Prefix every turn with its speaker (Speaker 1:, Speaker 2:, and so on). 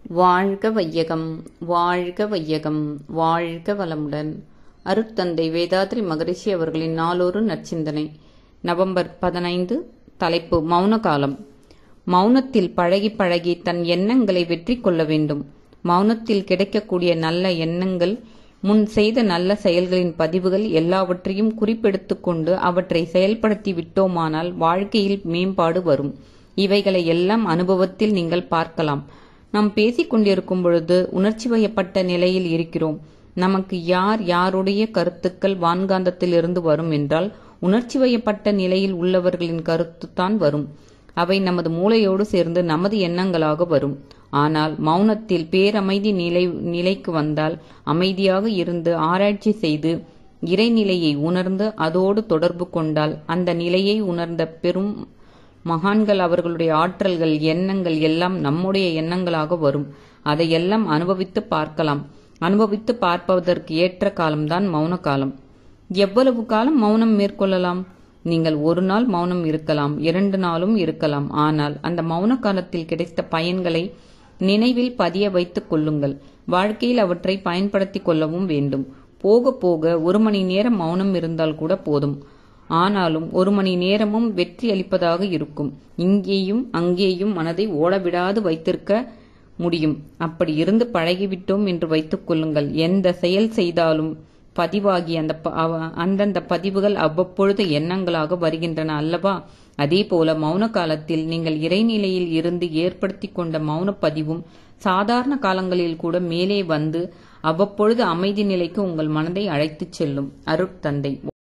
Speaker 1: வாழ்க வையகம் வாழ்க வையகம் வாழ்க வளமுடன் அருட்தந்தை வேதாத்ரி மகரிஷி அவர்களின் நாளொரு நற்சிந்தனை நவம்பர் பதினைந்து தலைப்பு மௌன காலம் மௌனத்தில் பழகி பழகி தன் எண்ணங்களை வெற்றி கொள்ள வேண்டும் மௌனத்தில் கிடைக்கக்கூடிய நல்ல எண்ணங்கள் முன் செய்த நல்ல செயல்களின் பதிவுகள் எல்லாவற்றையும் குறிப்பெடுத்துக் கொண்டு அவற்றை செயல்படுத்தி விட்டோமானால் வாழ்க்கையில் மேம்பாடு வரும் இவைகளை எல்லாம் அனுபவத்தில் நீங்கள் பார்க்கலாம் நாம் பேசிக் கொண்டிருக்கும் பொழுது உணர்ச்சி வயப்பட்ட நிலையில் இருக்கிறோம் நமக்கு யார் யாருடைய கருத்துக்கள் வான்காந்தத்திலிருந்து வரும் என்றால் உணர்ச்சி வயப்பட்ட நிலையில் உள்ளவர்களின் கருத்துத்தான் வரும் அவை நமது மூளையோடு சேர்ந்து நமது எண்ணங்களாக வரும் ஆனால் மௌனத்தில் பேரமைதி நிலை நிலைக்கு வந்தால் அமைதியாக இருந்து ஆராய்ச்சி செய்து இறைநிலையை உணர்ந்து அதோடு தொடர்பு கொண்டால் அந்த நிலையை உணர்ந்த பெரும் மகான்கள் அவர்களுடைய ஆற்றல்கள் எண்ணங்கள் எல்லாம் நம்முடைய எண்ணங்களாக வரும் அதையெல்லாம் அனுபவித்து பார்க்கலாம் அனுபவித்து பார்ப்பதற்கு ஏற்ற காலம்தான் மௌன காலம் எவ்வளவு காலம் மௌனம் மேற்கொள்ளலாம் நீங்கள் ஒரு நாள் மௌனம் இருக்கலாம் இரண்டு நாளும் இருக்கலாம் ஆனால் அந்த மௌன காலத்தில் கிடைத்த பயன்களை நினைவில் பதிய வைத்துக் கொள்ளுங்கள் வாழ்க்கையில் அவற்றை பயன்படுத்திக் கொள்ளவும் வேண்டும் போக போக ஒரு மணி நேரம் மௌனம் இருந்தால் கூட போதும் ஆனாலும் ஒரு மணி நேரமும் வெற்றி அளிப்பதாக இருக்கும் இங்கேயும் அங்கேயும் மனதை ஓடவிடாது வைத்திருக்க முடியும் அப்படி இருந்து பழகிவிட்டோம் என்று வைத்துக் கொள்ளுங்கள் எந்த செயல் செய்தாலும் பதிவாகி அந்த அந்தந்த பதிவுகள் அவ்வப்பொழுது எண்ணங்களாக வருகின்றன அல்லவா அதே போல மௌன காலத்தில் நீங்கள் இறைநிலையில் இருந்து ஏற்படுத்தி கொண்ட மௌன பதிவும் சாதாரண காலங்களில் கூட மேலே வந்து அவ்வப்பொழுது அமைதி நிலைக்கு உங்கள் மனதை அழைத்துச் செல்லும் அருட்தந்தை